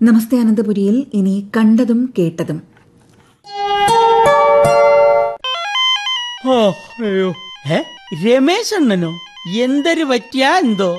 നമസ്തേ അനന്തപുരിയിൽ ഇനി കണ്ടതും കേട്ടതും ഓ അയ്യോ ഏ രമേശ് അണ്ണനോ എന്തൊരു പറ്റിയാ എന്തോ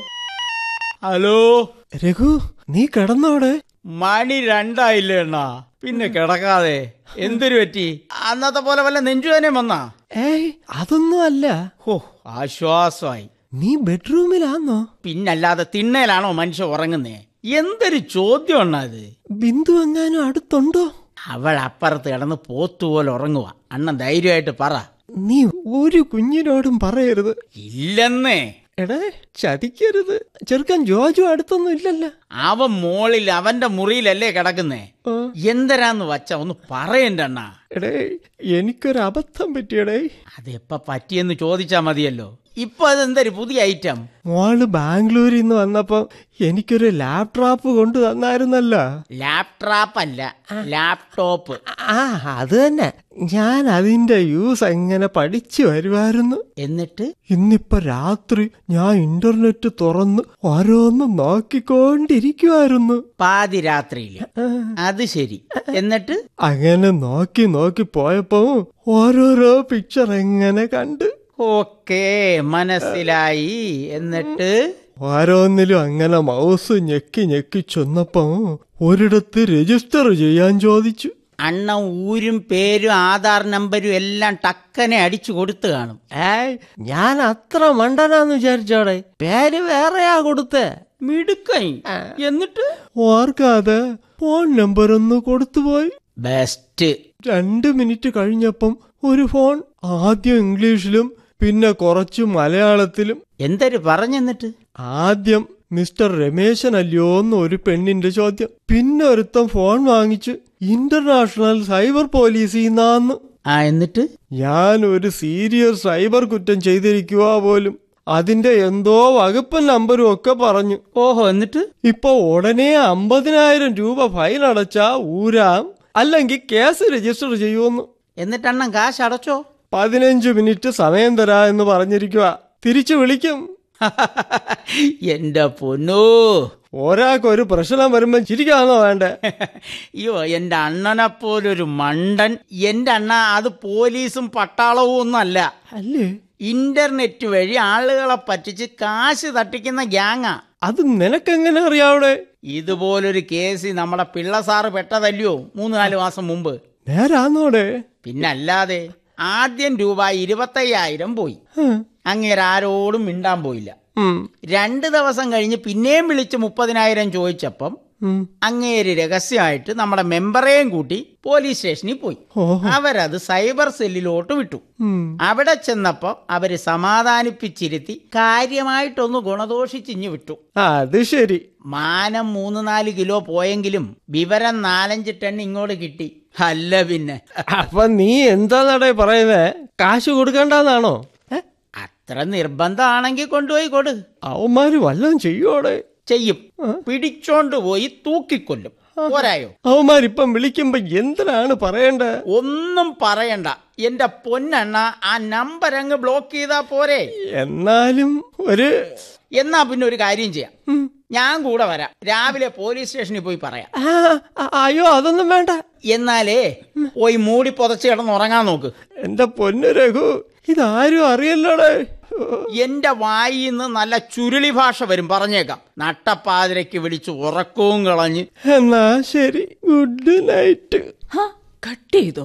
ഹലോ രഘു നീ കിടന്നോടെ മണി രണ്ടായില്ലേ അണ്ണാ പിന്നെ കിടക്കാതെ എന്തൊരു പറ്റി അന്നത്തെ പോലെ വല്ല നെഞ്ചുവേനെ വന്നാ ഏയ് അതൊന്നും അല്ല ഹോ ആശ്വാസമായി നീ ബെഡ്റൂമിലാന്നോ പിന്നല്ലാതെ തിണ്ണയിലാണോ മനുഷ്യ ഉറങ്ങുന്നേ എന്തൊരു ചോദ്യം അണ്ണാ അത് ബിന്ദു എങ്ങാനും അടുത്തുണ്ടോ അവൾ അപ്പുറത്ത് കിടന്ന് പോത്തുപോലെ ഉറങ്ങുക അണ്ണൻ ധൈര്യമായിട്ട് പറ നീ ഒരു കുഞ്ഞിനോടും പറയരുത് ഇല്ലെന്നേ എടേ ചതിക്കരുത് ചെറുക്കൻ ജോജു അടുത്തൊന്നും ഇല്ലല്ലോ അവൻ മോളിൽ അവന്റെ മുറിയിലല്ലേ കിടക്കുന്നേ ആ, എന്തരാന്ന് വച്ച ഒന്ന് പറയണ്ട അണ്ണാ എടേ എനിക്കൊരു അബദ്ധം പറ്റിയടേ അതെപ്പ പറ്റിയെന്ന് ചോദിച്ചാ മതിയല്ലോ ഇപ്പൊ അതെന്തൊരു പുതിയ ഐറ്റം മോള് ബാംഗ്ലൂരിൽ നിന്ന് വന്നപ്പോ എനിക്കൊരു ലാപ്ടോപ്പ് കൊണ്ടു തന്നായിരുന്നല്ലോ ലാപ്ടോപ്പ് അല്ല ലാപ്ടോപ്പ് ആ അത് തന്നെ ഞാൻ അതിന്റെ യൂസ് എങ്ങനെ പഠിച്ചു വരുമായിരുന്നു എന്നിട്ട് ഇന്നിപ്പോ രാത്രി ഞാൻ ഇന്റർനെറ്റ് തുറന്ന് ഓരോന്ന് നോക്കിക്കൊണ്ടിരിക്കുമായിരുന്നു പാതിരാത്രിയില് അത് ശരി എന്നിട്ട് അങ്ങനെ നോക്കി നോക്കി പോയപ്പോ ഓരോരോ പിക്ചർ എങ്ങനെ കണ്ട് ഓക്കേ മനസ്സിലായി എന്നിട്ട് ഓരോന്നിലും അങ്ങനെ മൗസ് ഞെക്കി ഞെക്കി ചെന്നപ്പോ ഒരിടത്ത് രജിസ്റ്റർ ചെയ്യാൻ ചോദിച്ചു അണ്ണ ഊരും പേരും ആധാർ നമ്പരും എല്ലാം ടക്കനെ അടിച്ചു കൊടുത്തു കാണും ഏയ് ഞാൻ അത്ര മണ്ടനാന്ന് വിചാരിച്ചോടെ പേര് വേറെയാ കൊടുത്തേ മിടുക്കൈ എന്നിട്ട് ഓർക്കാതെ ഫോൺ നമ്പർ ഒന്ന് കൊടുത്തുപോയി ബെസ്റ്റ് രണ്ട് മിനിറ്റ് കഴിഞ്ഞപ്പം ഒരു ഫോൺ ആദ്യം ഇംഗ്ലീഷിലും പിന്നെ കുറച്ച് മലയാളത്തിലും എന്തൊരു പറഞ്ഞെന്നിട്ട് ആദ്യം മിസ്റ്റർ രമേശൻ അല്ലയോ എന്ന് ഒരു പെണ്ണിന്റെ ചോദ്യം പിന്നെ ഒരുത്തൻ ഫോൺ വാങ്ങിച്ച് ഇന്റർനാഷണൽ സൈബർ പോലീസിൽ നിന്നാന്ന് ആ എന്നിട്ട് ഞാൻ ഒരു സീരിയസ് സൈബർ കുറ്റം ചെയ്തിരിക്കുക പോലും അതിന്റെ എന്തോ വകുപ്പ് നമ്പരും ഒക്കെ പറഞ്ഞു ഓഹോ എന്നിട്ട് ഇപ്പൊ ഉടനെ അമ്പതിനായിരം രൂപ ഫൈൻ അടച്ചാ ഊരാം അല്ലെങ്കിൽ കേസ് രജിസ്റ്റർ ചെയ്യുമെന്ന് എന്നിട്ട് അണ്ണൻ കാശ് അടച്ചോ പതിനഞ്ച് മിനിറ്റ് സമയം തരാ എന്ന് പറഞ്ഞിരിക്കുക തിരിച്ചു വിളിക്കും എന്റെ പൊന്നോ ഒരാൾക്ക് ഒരു പ്രശ്നം വരുമ്പോ ചിരിക്കാണോ വേണ്ടേ അയ്യോ എന്റെ അണ്ണനെ പോലൊരു മണ്ടൻ എന്റെ അണ്ണ അത് പോലീസും പട്ടാളവും ഒന്നല്ല അല്ലേ ഇന്റർനെറ്റ് വഴി ആളുകളെ പറ്റിച്ച് കാശ് തട്ടിക്കുന്ന ഗ്യാങ്ങാ അത് നിനക്കെങ്ങനെ അറിയാവിടെ ഇതുപോലൊരു കേസ് നമ്മുടെ പിള്ള സാറ് പെട്ടതല്ലയോ മൂന്ന് നാല് മാസം മുമ്പ് നേരാന്നോടെ പിന്നല്ലാതെ ആദ്യം രൂപ ഇരുപത്തയ്യായിരം പോയി ഹ്, അങ്ങേര് ആരോടും മിണ്ടാൻ പോയില്ല ഉം, രണ്ട് ദിവസം കഴിഞ്ഞ് പിന്നെയും വിളിച്ച് മുപ്പതിനായിരം ചോദിച്ചപ്പം ഉം. അങ്ങേര് രഹസ്യമായിട്ട് നമ്മുടെ മെമ്പറേയും കൂട്ടി പോലീസ് സ്റ്റേഷനിൽ പോയി ഓഹോ അവരത് സൈബർ സെല്ലിലോട്ട് വിട്ടു ഉം. അവിടെ ചെന്നപ്പോ അവര് സമാധാനിപ്പിച്ചിരുത്തി കാര്യമായിട്ടൊന്ന് ഗുണദോഷിച്ചിഞ്ഞു വിട്ടു അത് ശരി മാനം മൂന്ന് നാല് കിലോ പോയെങ്കിലും വിവരം നാലഞ്ച് ടൺ ഇങ്ങോട്ട് കിട്ടി അല്ല പിന്നെ അപ്പൊ നീ എന്താ നടേ പറയുന്നേ കാശ് കൊടുക്കണ്ടെന്നാണോ ഏ? അത്ര നിർബന്ധമാണെങ്കിൽ കൊണ്ടുപോയി കൊടു അവന്മാര് വല്ലതും ചെയ്യോടെ ചെയ്യും പിടിച്ചോണ്ട് പോയി തൂക്കിക്കൊല്ലും പോരായോ അവന്മാരിപ്പം വിളിക്കുമ്പോ എന്തിനാണ് പറയണ്ടേ ഒന്നും പറയണ്ട എന്റെ പൊന്നെണ്ണ ആ നമ്പർ അങ്ങ് ബ്ലോക്ക് ചെയ്താ പോരെ എന്നാലും ഒരു എന്നാ പിന്നെ ഒരു കാര്യം ചെയ്യാം ഉം. ഞാൻ കൂടെ വരാം രാവിലെ പോലീസ് സ്റ്റേഷനിൽ പോയി പറയാം ആ, ആ, അയ്യോ അതൊന്നും വേണ്ട എന്നാലേ പോയി മൂടി പുതച്ച് കിടന്ന് ഉറങ്ങാൻ നോക്ക് എന്റെ പൊന്നു രഘു ഇതാരും അറിയല്ലോടെ എന്റെ വായിൽ നിന്ന് നല്ല ചുരുളി ഭാഷ വരും പറഞ്ഞേക്കാം നട്ടപ്പാതിരയ്ക്ക് വിളിച്ച് ഉറക്കവും കളഞ്ഞ് എന്നാ ശരി ഗുഡ് നൈറ്റ് കട്ട് ചെയ്തോ